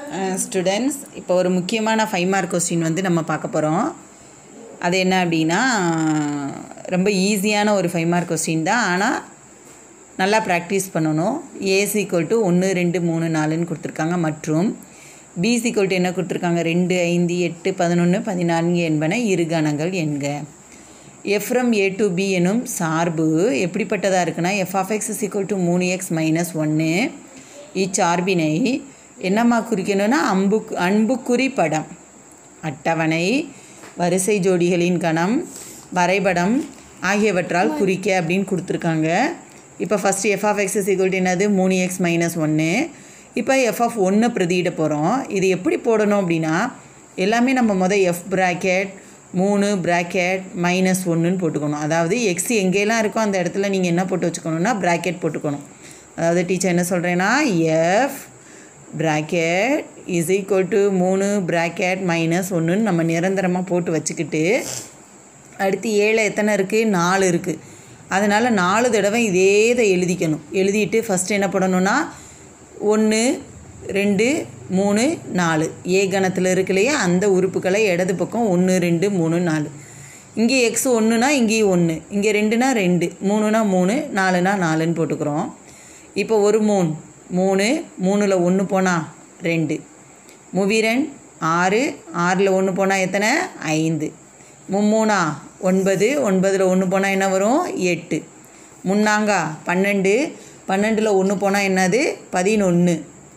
students இப்போ ஒரு முக்கியமான ஃபைவ் மார்க் கொஸ்டின் வந்து நம்ம பார்க்க போகிறோம் அது என்ன அப்படின்னா ரொம்ப ஈஸியான ஒரு ஃபைவ் மார்க் கொஸ்டின் தான் ஆனால் நல்லா ப்ராக்டிஸ் பண்ணணும் ஏஸ் ஈக்குவல் டு ஒன்று ரெண்டு மூணு நாலுன்னு கொடுத்துருக்காங்க மற்றும் பிஸ் ஈக்குவல் டு என்ன கொடுத்துருக்காங்க ரெண்டு ஐந்து எட்டு பதினொன்று பதினான்கு என்பன இரு கணங்கள் என்க F from A to B எனும் சார்பு எப்படிப்பட்டதாக இருக்குன்னா F of X is equal to மூணு எக்ஸ் மைனஸ் ஒன்று இச்சார்பினை என்னம்மா குறிக்கணும்னா அம்பு அன்புக்குறி படம் அட்டவணை வரிசை ஜோடிகளின் கணம் வரைபடம் ஆகியவற்றால் குறிக்க அப்படின்னு கொடுத்துருக்காங்க இப்போ first F of X is equal to என்னது மூணு எக்ஸ் மைனஸ் ஒன்று இப்போ எஃப் ஆஃப் ஒன்று பிரதியிட போகிறோம் இது எப்படி போடணும் அப்படின்னா எல்லாமே நம்ம மொதல் எஃப் ப்ராக்கெட் மூணு ப்ராக்கெட் மைனஸ் ஒன்றுன்னு போட்டுக்கணும் அதாவது எக்ஸ் எங்கேலாம் இருக்கோ அந்த இடத்துல நீங்கள் என்ன போட்டு வச்சுக்கணுன்னா ப்ராக்கெட் போட்டுக்கணும் அதாவது டீச்சர் என்ன சொல்கிறேன்னா F bracket is equal to மூணு ப்ராக்கெட் மைனஸ் ஒன்றுன்னு நம்ம நிரந்தரமாக போட்டு வச்சுக்கிட்டு அடுத்து ஏழு எத்தனை இருக்குது நாலு இருக்குது அதனால் நாலு தடவை இதே இதை எழுதிக்கணும் எழுதிட்டு ஃபஸ்ட்டு என்ன பண்ணணும்னா ஒன்று ரெண்டு மூணு நாலு ஏ கணத்தில் இருக்கு இல்லையா அந்த உறுப்புகளை இடது பக்கம் ஒன்று ரெண்டு மூணு நாலு இங்கே எக்ஸ் ஒன்றுனா இங்கேயும் ஒன்று இங்கே ரெண்டுனா ரெண்டு மூணுனா மூணு நாலுனா நாலுன்னு போட்டுக்கிறோம் இப்போ ஒரு மூணு மூணு மூணில் ஒன்று போனால் ரெண்டு முவிரன் ஆறு ஆறில் ஒன்று போனால் எத்தனை ஐந்து மும்மூணா ஒன்பது ஒன்பதில் ஒன்று போனால் என்ன வரும் எட்டு முன்னாங்கா பன்னெண்டு பன்னெண்டில் ஒன்று போனால் என்னது பதினொன்று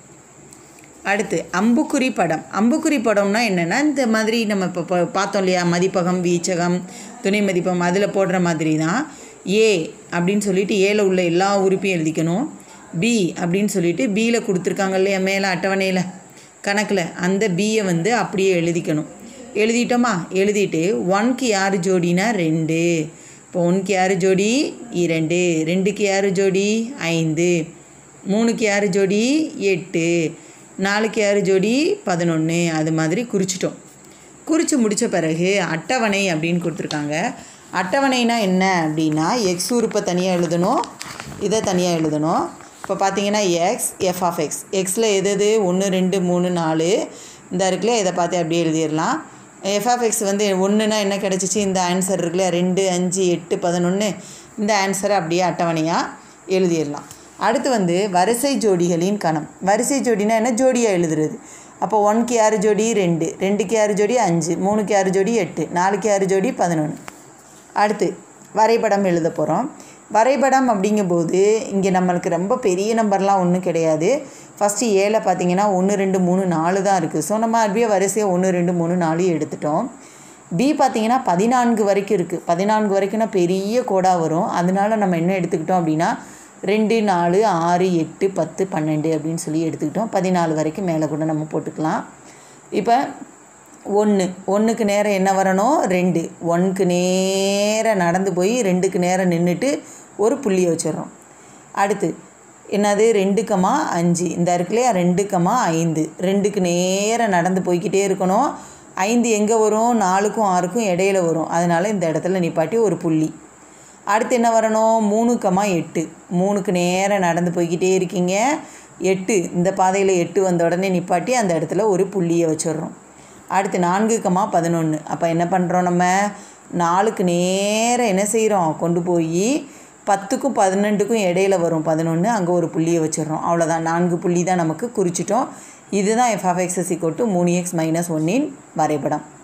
அடுத்து அம்புக்குறி படம் அம்புக்குறி படம்னா என்னென்னா இந்த மாதிரி நம்ம இப்போ இப்போ பார்த்தோம் இல்லையா மதிப்பகம் வீச்சகம் துணை மதிப்பகம் அதில் போடுற மாதிரி தான் ஏ அப்படின்னு சொல்லிட்டு ஏல உள்ள எல்லா உறுப்பையும் எழுதிக்கணும் பி அப்படின்னு சொல்லிட்டு பியில் கொடுத்துருக்காங்க இல்லையா மேலே அட்டவணையில் கணக்கில் அந்த பியை வந்து அப்படியே எழுதிக்கணும் எழுதிட்டோமா எழுதிட்டு ஒன்க்கு யார் ஜோடினா ரெண்டு இப்போ ஒன்க்கு யார் ஜோடி இரண்டு ரெண்டுக்கு யார் ஜோடி ஐந்து மூணுக்கு யார் ஜோடி எட்டு நாலுக்கு யார் ஜோடி பதினொன்று அது மாதிரி குறிச்சிட்டோம் குறித்து முடித்த பிறகு அட்டவணை அப்படின்னு கொடுத்துருக்காங்க அட்டவணைனா என்ன அப்படின்னா எக்ஸ் உறுப்பை தனியாக எழுதணும் இதை தனியாக எழுதணும் இப்போ பார்த்தீங்கன்னா எக்ஸ் எஃப் ஆஃப் எக்ஸ் எக்ஸில் எது எது ஒன்று ரெண்டு மூணு நாலு இந்த இருக்குல்ல இதை பார்த்து அப்படியே எழுதிடலாம் எஃப் ஆஃப் எக்ஸ் வந்து ஒன்றுனா என்ன கிடச்சிச்சு இந்த ஆன்சர் இருக்குல்ல ரெண்டு அஞ்சு எட்டு பதினொன்று இந்த ஆன்சரை அப்படியே அட்டவணையாக எழுதிடலாம் அடுத்து வந்து வரிசை ஜோடிகளின் கணம் வரிசை ஜோடினா என்ன ஜோடியாக எழுதுறது அப்போ ஒன்க்கு யார் ஜோடி ரெண்டு ரெண்டுக்கு யார் ஜோடி அஞ்சு மூணுக்கு யார் ஜோடி எட்டு நாலுக்கு யார் ஜோடி பதினொன்று அடுத்து வரைபடம் எழுத போகிறோம் வரைபடம் அப்படிங்கும்போது இங்கே நம்மளுக்கு ரொம்ப பெரிய நம்பர்லாம் ஒன்றும் கிடையாது ஃபஸ்ட்டு ஏழை பார்த்தீங்கன்னா ஒன்று ரெண்டு மூணு நாலு தான் இருக்குது ஸோ நம்ம அப்படியே வரிசையாக ஒன்று ரெண்டு மூணு நாலு எடுத்துட்டோம் பி பார்த்தீங்கன்னா பதினான்கு வரைக்கும் இருக்குது பதினான்கு வரைக்கும்னா பெரிய கோடாக வரும் அதனால நம்ம என்ன எடுத்துக்கிட்டோம் அப்படின்னா ரெண்டு நாலு ஆறு எட்டு பத்து பன்னெண்டு அப்படின்னு சொல்லி எடுத்துக்கிட்டோம் பதினாலு வரைக்கும் மேலே கூட நம்ம போட்டுக்கலாம் இப்போ ஒன்று ஒன்றுக்கு நேரம் என்ன வரணும் ரெண்டு ஒன்றுக்கு நேரம் நடந்து போய் ரெண்டுக்கு நேரம் நின்றுட்டு ஒரு புள்ளியை வச்சிடுறோம் அடுத்து என்னது ரெண்டுக்கமா அஞ்சு இந்த இருக்குல்லையா ரெண்டுக்கமா ஐந்து ரெண்டுக்கு நேரம் நடந்து போய்கிட்டே இருக்கணும் ஐந்து எங்கே வரும் நாலுக்கும் ஆறுக்கும் இடையில வரும் அதனால் இந்த இடத்துல நிப்பாட்டி ஒரு புள்ளி அடுத்து என்ன வரணும் மூணுக்கமா எட்டு மூணுக்கு நேரம் நடந்து போய்கிட்டே இருக்கீங்க எட்டு இந்த பாதையில் எட்டு வந்த உடனே நிப்பாட்டி அந்த இடத்துல ஒரு புள்ளியை வச்சிடுறோம் அடுத்து நான்குக்கமா பதினொன்று அப்போ என்ன பண்ணுறோம் நம்ம நாலுக்கு நேரம் என்ன செய்கிறோம் கொண்டு போய் பத்துக்கும் பதினெண்டுக்கும் இடையில வரும் பதினொன்று அங்கே ஒரு புள்ளியை வச்சிடுறோம் அவ்வளோதான் நான்கு புள்ளி தான் நமக்கு குறிச்சிட்டோம் இதுதான் F of X is equal to மூணு எக்ஸ் மைனஸ் ஒன்னின் வரைபடம்